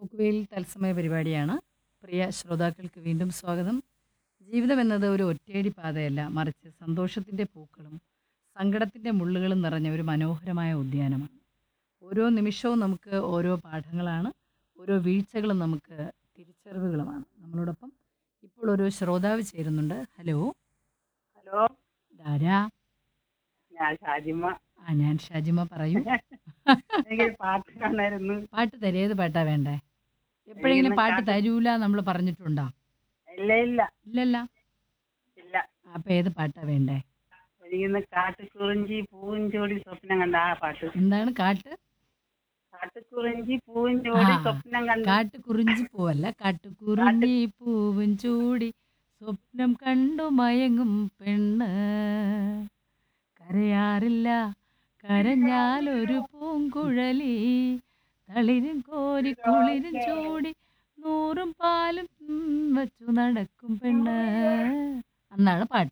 പോക്കുവെയിൽ തത്സമയ പരിപാടിയാണ് പ്രിയ ശ്രോതാക്കൾക്ക് വീണ്ടും സ്വാഗതം ജീവിതം എന്നത് ഒരു ഒറ്റയടി പാതയല്ല മറിച്ച് സന്തോഷത്തിൻ്റെ പൂക്കളും സങ്കടത്തിൻ്റെ മുള്ളുകളും നിറഞ്ഞ ഒരു മനോഹരമായ ഉദ്യാനമാണ് ഓരോ നിമിഷവും നമുക്ക് ഓരോ പാഠങ്ങളാണ് ഓരോ വീഴ്ചകളും നമുക്ക് തിരിച്ചറിവുകളുമാണ് നമ്മളോടൊപ്പം ഇപ്പോൾ ഒരു ശ്രോതാവ് ചേരുന്നുണ്ട് ഹലോ ഹലോ ധാരാ ഞാൻ ഷാജിമ ആ ഞാൻ ഷാജിമ പറയൂ എനിക്ക് പാട്ട് കാണായിരുന്നു പാട്ട് തരേ ഏത് പാട്ടാ വേണ്ടേ എപ്പോഴെങ്കിലും എനിക്കിന്ന് പാട്ട് കാട്ട് തരൂല നമ്മൾ പറഞ്ഞിട്ടുണ്ടോ ഇല്ല ഇല്ല ഇല്ലല്ല ഇല്ല അപ്പൊ ഏത് പാട്ടാ വേണ്ടേ എനിക്കിന്ന് കാട്ടുകുറിഞ്ചി പൂഞ്ചോടി സ്വപ്നം കണ്ട ആ പാട്ട് എന്താണ് കാട്ട് കാട്ടുകുറിഞ്ചി പൂഞ്ചോടി ആ, സ്വപ്നം കണ്ട കാട്ടുകുറിഞ്ചി പൂവല്ല കാട്ടുകുറിഞ്ഞി പൂവും ചൂടി സ്വപ്നം കണ്ടു മയങ്ങും പെണ്ണ് കരയാറില്ല കരഞ്ഞാലൊരു പൂങ്കുഴലി തളിരും കോരി കുളിരും ചൂടി നൂറും പാലും ഉം, വച്ചു നടക്കും പെണ്ണ് എന്നാണ് പാട്ട്